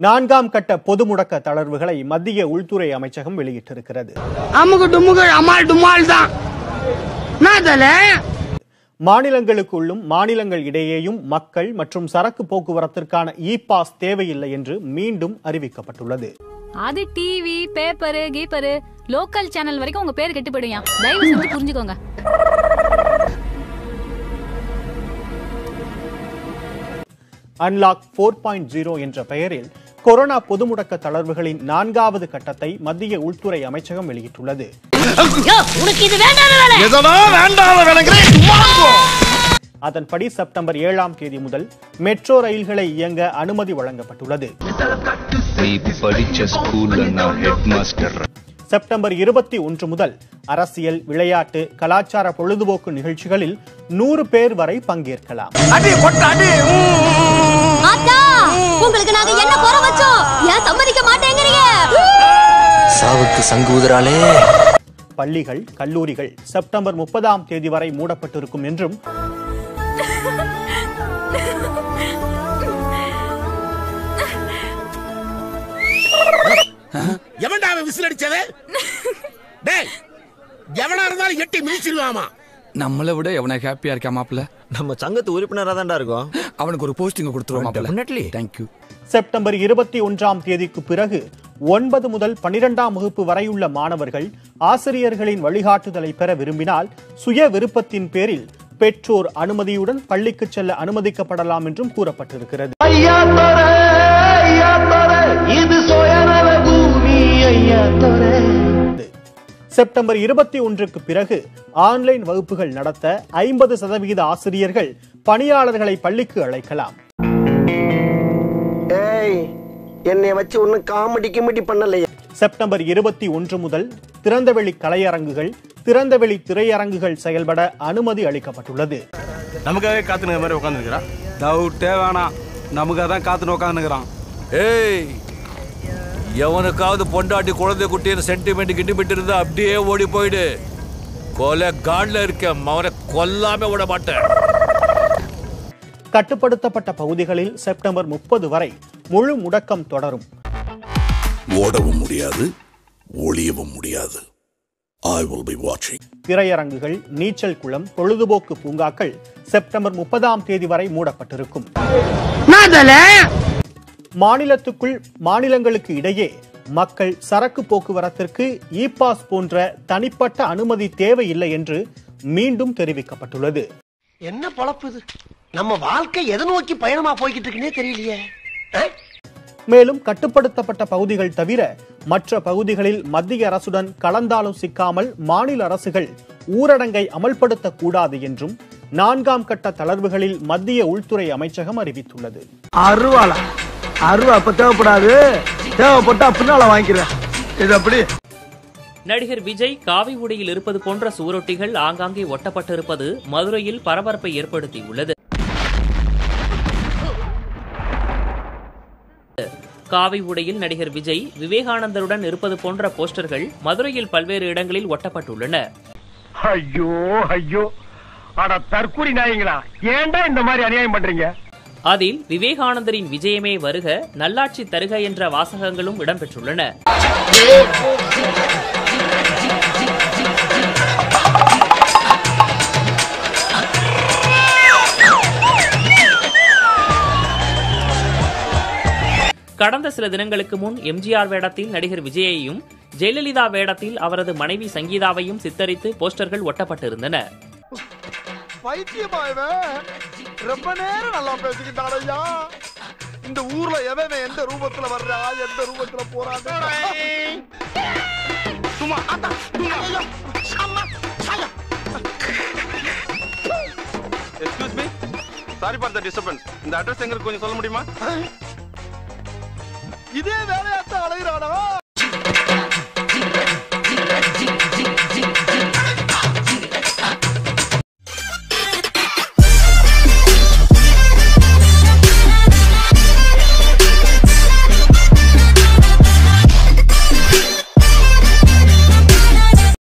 நான்காம் கட்ட பொது முடக்க தளர்வுகளை மத்திய உள்துறை அமைச்சகம் வெளியிட்டிருக்கிறது அமுகு டுமுகு அமால் டுமால் தான் என்னதுல மாநிலங்களுக்குள்ளும் மாநிலங்கள் இடையேயும் மக்கள் மற்றும் சரக்கு போக்குவரத்திற்கான இ பாஸ் தேவையில்லை என்று மீண்டும் அறிவிக்கப்பட்டுள்ளது அது TV paper keeper local channel வரைக்கும் உங்க பேர் கெட்டு போயிடும் தயவு செஞ்சு புரிஞ்சுக்கோங்க அன்லாக் ஃபோர் பாயிண்ட் ஜீரோ என்ற பெயரில் கொரோனா பொது முடக்க தளர்வுகளின் நான்காவது கட்டத்தை மத்திய உள்துறை அமைச்சகம் வெளியிட்டுள்ளது எதனா வேண்டாத வேலைங்கிறேன் அதன்படி செப்டம்பர் ஏழாம் தேதி முதல் மெட்ரோ ரயில்களை இயங்க அனுமதி வழங்கப்பட்டுள்ளது நீ படிச்ச ஸ்கூல்ல நான் ஹெட் மாஸ்டர் செப்டம்பர் இருபத்தி ஒன்று முதல் அரசியல் விளையாட்டு கலாச்சார பொழுதுபோக்கு நிகழ்ச்சிகளில் நூறு பேர் வரை பங்கேற்கலாம் அடி கொட்ட அடி ஆத்தா உங்களுக்கு நாங்க என்ன போற வச்சோம் ஏன் சம்மதிக்க மாட்டேங்கிறீங்க சாவுக்கு சங்கு ஊதுறாளே பள்ளிகள் கல்லூரிகள் செப்டம்பர் முப்பதாம் தேதி வரை மூடப்பட்டிருக்கும் என்றும் எவன்டா அவன் விசில் அடிச்சது டேய் எவனா இருந்தாலும் எட்டி மிதிச்சிருவாமா நம்மளை விட எவனை ஹாப்பியா இருக்கா மாப்பிள்ள நம்ம சங்கத்து உறுப்பினரா தான்டா இருக்கோம் அவனுக்கு ஒரு போஸ்டிங் கொடுத்துருவோம் மாப்பிள்ள Definitely. தேங்க்யூ செப்டம்பர் இருபத்தி ஒன்றாம் தேதிக்கு பிறகு ஒன்பது முதல் பனிரெண்டாம் வகுப்பு வரையுள்ள மாணவர்கள் ஆசிரியர்களின் வழிகாட்டுதலை பெற விரும்பினால் சுய விருப்பத்தின் பேரில் பெற்றோர் அனுமதியுடன் பள்ளிக்கு செல்ல அனுமதிக்கப்படலாம் என்றும் கூறப்பட்டிருக்கிறது ஐயா தோர ஐயா தோர இது சுயநல பூமி ஐயா தோர செப்டம்பர் இருபத்தி ஒன்றுக்கு பிறகு ஆன்லைன் வகுப்புகள் நடத்த ஐம்பது சதவிகித ஆசிரியர்கள் பணியாளர்களை பள்ளிக்கு அழைக்கலாம் ஏய் என்னை வச்சு ஒன்னும் காமெடி கிமெடி பண்ணலையா செப்டம்பர் இருபத்தி ஒன்று முதல் திறந்தவெளி கலையரங்குகள் திறந்தவெளி திரையரங்குகள் செயல்பட அனுமதி அளிக்கப்பட்டுள்ளது நமக்காக காத்துன மாதிரி உட்காந்துருக்கிறா டவுட்டே வேணாம் நமக்காக தான் காத்துன்னு உட்காந்துக்கிறான் ஏய் எவனுக்காவது பொண்டாட்டி குழந்தை குட்டின்னு சென்டிமெண்ட் கிண்டிமெண்ட் இருந்தா அப்படியே ஓடி போயிடு கொலை காட்ல இருக்க அவனை கொல்லாம விட மாட்டேன் கட்டுப்படுத்தப்பட்ட பகுதிகளில் செப்டம்பர் முப்பது வரை முழு முடக்கம் தொடரும் ஓடவும் முடியாது ஒளியவும் முடியாது ஐ வில் பி வாட்சிங் திரையரங்குகள் நீச்சல் குளம் பொழுதுபோக்கு பூங்காக்கள் செப்டம்பர் முப்பதாம் தேதி வரை மூடப்பட்டிருக்கும் என்னதுல மாநிலத்துக்குள் மாநிலங்களுக்கு இடையே மக்கள் சரக்கு போக்குவரத்திற்கு இ பாஸ் போன்ற தனிப்பட்ட அனுமதி தேவையில்லை என்று மீண்டும் தெரிவிக்கப்பட்டுள்ளது என்ன பொழப்பு இது நம்ம வாழ்க்கை எதை நோக்கி பயணமா போய்கிட்டு இருக்குன்னே தெரியலையே ஆ? மேலும் கட்டுப்படுத்தப்பட்ட பகுதிகள் தவிர மற்ற பகுதிகளில் மத்திய அரசுடன் கலந்தாலோசிக்காமல் மாநில அரசுகள் ஊரடங்கை அமல்படுத்தக் கூடாது என்றும் நான்காம் கட்ட தளர்வுகளில் மத்திய உள்துறை அமைச்சகம் அறிவித்துள்ளது அருவாளா அருவா அப்ப தேவைப்படாது தேவைப்பட்டா பின்னால வாங்கிக்கிறேன் இது அப்படி நடிகர் விஜய் காவி உடையில் இருப்பது போன்ற சுவரொட்டிகள் ஆங்காங்கே ஒட்டப்பட்டிருப்பது மதுரையில் பரபரப்பை ஏற்படுத்தியுள்ளது காவி உடையில் நடிகர் விஜய் விவேகானந்தருடன் இருப்பது போன்ற போஸ்டர்கள் மதுரையில் பல்வேறு இடங்களில் ஒட்டப்பட்டுள்ளன ஐயோ ஐயோ அட தற்கூரி நாயங்களா ஏன்டா இந்த மாதிரி அநியாயம் பண்றீங்க அதில் விவேகானந்தரின் விஜயமே வருக நல்லாட்சி தருக என்ற வாசகங்களும் இடம்பெற்றுள்ளன கடந்த சில தினங்களுக்கு முன் எம்ஜிஆர் வேடத்தில் நடிகர் விஜயையும் ஜெயலலிதா வேடத்தில் அவரது மனைவி சங்கீதாவையும் சித்தரித்து போஸ்டர்கள் ஒட்டப்பட்டிருந்தன பைத்தியமா இவன் ரொம்ப நேரம் நல்லா பேசிக்கிட்டான் ஐயா இந்த ஊர்ல எவன் எந்த ரூபத்துல வர்றா எந்த ரூபத்துல போறாங்க சும்மா அத்தா, சும்மா. அம்மா, ஐயா. Excuse me sorry for the disturbance இந்த அட்ரஸ் எங்க இருக்கு கொஞ்சம் சொல்ல முடியுமா இதே வேலையாத்தான் அலைகிறானா